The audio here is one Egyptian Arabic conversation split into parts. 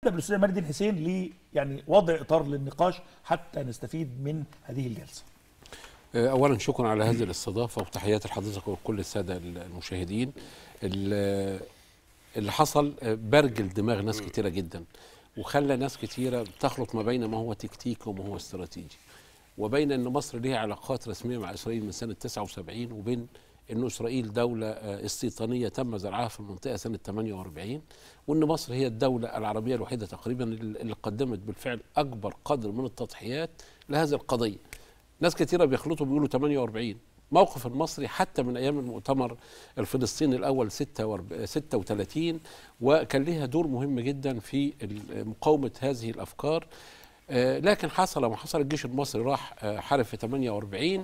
بالاستاذ مجدي الدين حسين ل يعني وضع اطار للنقاش حتى نستفيد من هذه الجلسه اولا شكرا على هذه الاستضافه وتحياتي لحضرتك وكل الساده المشاهدين ال- اللي حصل برجل دماغ ناس كتيره جدا وخلى ناس كتيره تخلط ما بين ما هو تكتيكي وما هو استراتيجي وبين ان مصر ليها علاقات رسميه مع اسرائيل من سنه 79 وبين ان اسرائيل دوله آه، استيطانيه تم زرعها في المنطقه سنه 48 وان مصر هي الدوله العربيه الوحيده تقريبا اللي قدمت بالفعل اكبر قدر من التضحيات لهذه القضيه. ناس كثيره بيخلطوا بيقولوا 48 موقف المصري حتى من ايام المؤتمر الفلسطيني الاول 46 36 وكان لها دور مهم جدا في ال- مقاومه هذه الافكار آه، لكن حصل ما حصل الجيش المصري راح آه، حارب في 48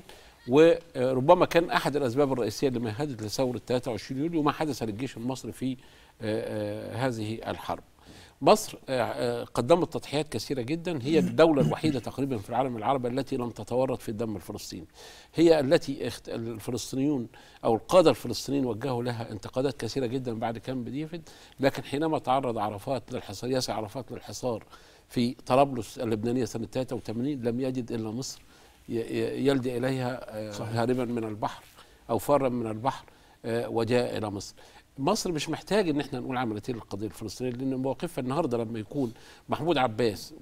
وربما كان احد الاسباب الرئيسيه اللي مهدت لثوره 23 يوليو ما حدث للجيش المصري في آه، آه، هذه الحرب. مصر آه، آه، قدمت تضحيات كثيرة جدا هي الدولة الوحيدة تقريبا في العالم العربي التي لم تتورط في الدم الفلسطيني هي التي اخت- الفلسطينيون أو القادة الفلسطينيين وجهوا لها انتقادات كثيرة جدا بعد كامب ديفيد لكن حينما تعرض عرفات للحصار ياسر عرفات للحصار في طرابلس اللبنانية سنة 83 لم يجد إلا مصر ي- ي- يلجأ إليها آه، صحيح. هاربا من البحر أو فارا من البحر آه، وجاء إلى مصر مصر مش محتاج ان احنا نقول عملتين للقضيه الفلسطينيه لان مواقفها النهارده لما يكون محمود عباس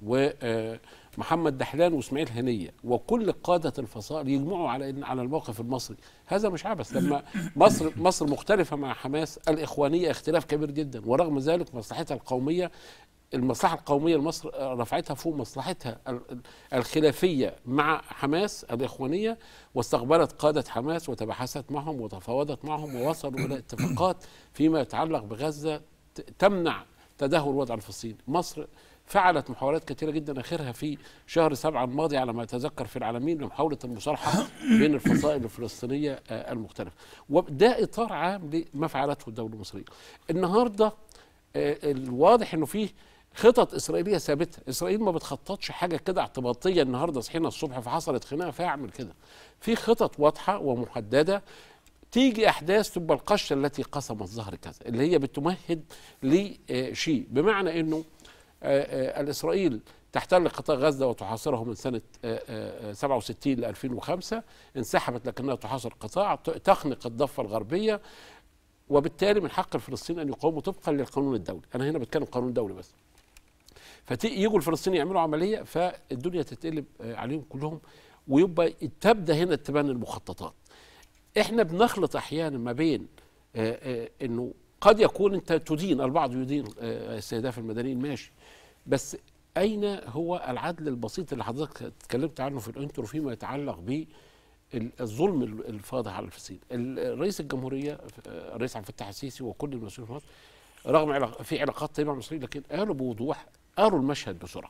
ومحمد دحلان واسماعيل هنيه وكل قاده الفصائل يجمعوا على ان على الموقف المصري هذا مش عبث لما مصر مصر مختلفه مع حماس الاخوانيه اختلاف كبير جدا ورغم ذلك مصلحتها القوميه المصلحه القوميه لمصر آه، رفعتها فوق مصلحتها ال- ال- الخلافيه مع حماس الاخوانيه واستقبلت قاده حماس وتباحثت معهم وتفاوضت معهم ووصلوا الى اتفاقات فيما يتعلق بغزه ت- تمنع تدهور الوضع الفلسطيني مصر فعلت محاولات كثيرة جدا آخرها في شهر سبعة الماضي على ما أتذكر في العالمين لمحاولة المصالحة بين الفصائل الفلسطينية آه، المختلفة وده إطار عام لما فعلته الدولة المصرية النهاردة آه، الواضح انه فيه خطط اسرائيليه ثابته، اسرائيل ما بتخططش حاجه كده اعتباطيه النهارده صحينا الصبح فحصلت خناقه فاعمل كده. في خطط واضحه ومحدده تيجي احداث تبقى القشه التي قسمت ظهر كذا اللي هي بتمهد لشيء بمعنى انه آه، آه، الاسرائيل تحتل قطاع غزه وتحاصره من سنه آه، آه، آه، 67 ل 2005 انسحبت لكنها تحاصر القطاع ت- تخنق الضفه الغربيه وبالتالي من حق الفلسطيني ان يقاوموا طبقا للقانون الدولي انا هنا بتكلم قانون دولي بس فيجوا الفلسطينيين يعملوا عمليه فالدنيا تتقلب آه، عليهم كلهم ويبقى تبدا هنا تبان المخططات احنا بنخلط احيانا ما بين آه، آه، انه قد يكون انت تدين البعض يدين آه، استهداف المدنيين ماشي بس اين هو العدل البسيط اللي حضرتك اتكلمت عنه في الانترو فيما يتعلق ب الظلم الفاضح على الفلسطين رئيس الجمهوريه آه، الرئيس عبد الفتاح السيسي وكل المسؤولين في مصر رغم علاق- في علاقات طيبه مع اسرائيل لكن قالوا بوضوح قالوا المشهد بسرعه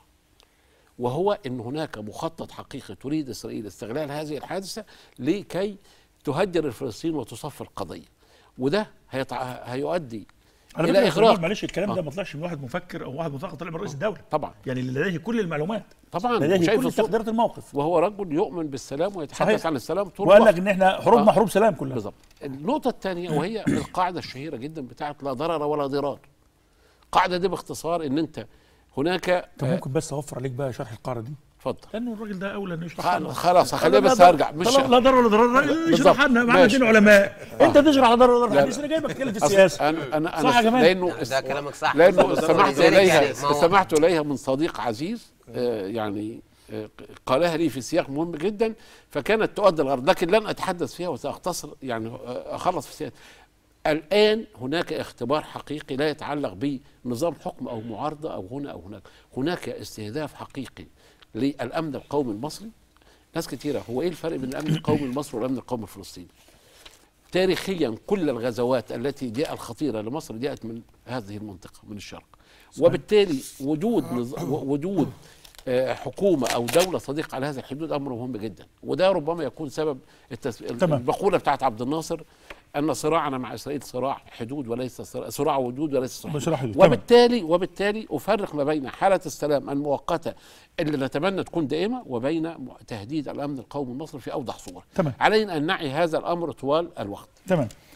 وهو ان هناك مخطط حقيقي تريد اسرائيل استغلال هذه الحادثه لكي تهجر الفلسطين وتصفي القضيه وده هيطع... هيؤدي على إلى فكره إغراق. إغراق. معلش الكلام آه. ده ما طلعش من واحد مفكر او واحد مثقف طلع من رئيس الدوله طبعا يعني اللي لديه كل المعلومات طبعا لديه شايف كل الصوت. تقديرات الموقف وهو رجل يؤمن بالسلام ويتحدث صحيح. عن السلام طول وقال الوقت لك ان احنا حروبنا آه. حروب سلام كلها بالظبط النقطة الثانية وهي القاعدة الشهيرة جدا بتاعت لا ضرر ولا ضرار القاعدة دي باختصار ان انت هناك طب آه، ممكن بس اوفر عليك بقى شرح القاعده دي اتفضل لانه الراجل ده اولى انه يشرح خ- لنا. خلاص خلينا لا بس ضر- هرجع مش لا لا ضرر ولا ضرر الراجل بالظبط. يشرح لنا معنا ماشي. اتنين علماء انت تشرح على ضرر ولا ضرر لا. حديث انا جايبك تتكلم في أصل السياسه انا انا صح يا انا جماعة؟ لانه ده كلامك صح لانه استمعت ولذلك اليها يعني ما هو- استمعت اليها من صديق عزيز آه، يعني آه، قالها لي في سياق مهم جدا فكانت تؤدي الغرض لكن لن اتحدث فيها وساختصر يعني آه، اخلص في سياق الان هناك اختبار حقيقي لا يتعلق بنظام حكم او معارضه او هنا او هناك هناك استهداف حقيقي للامن القومي المصري ناس كتيره هو ايه الفرق بين الامن القومي المصري والامن القومي الفلسطيني تاريخيا كل الغزوات التي جاء الخطيره لمصر جاءت من هذه المنطقه من الشرق وبالتالي وجود نظ... وجود آه، حكومه او دوله صديقه على هذه الحدود امر مهم جدا وده ربما يكون سبب التس... تمام. المقوله بتاعت عبد الناصر ان صراعنا مع اسرائيل صراع حدود وليس صراع, صراع وجود وليس صراع صراع حدود. تمام. وبالتالي وبالتالي افرق ما بين حاله السلام المؤقته اللي نتمنى تكون دائمه وبين تهديد الامن القومي المصري في اوضح صوره تمام. علينا ان نعي هذا الامر طوال الوقت تمام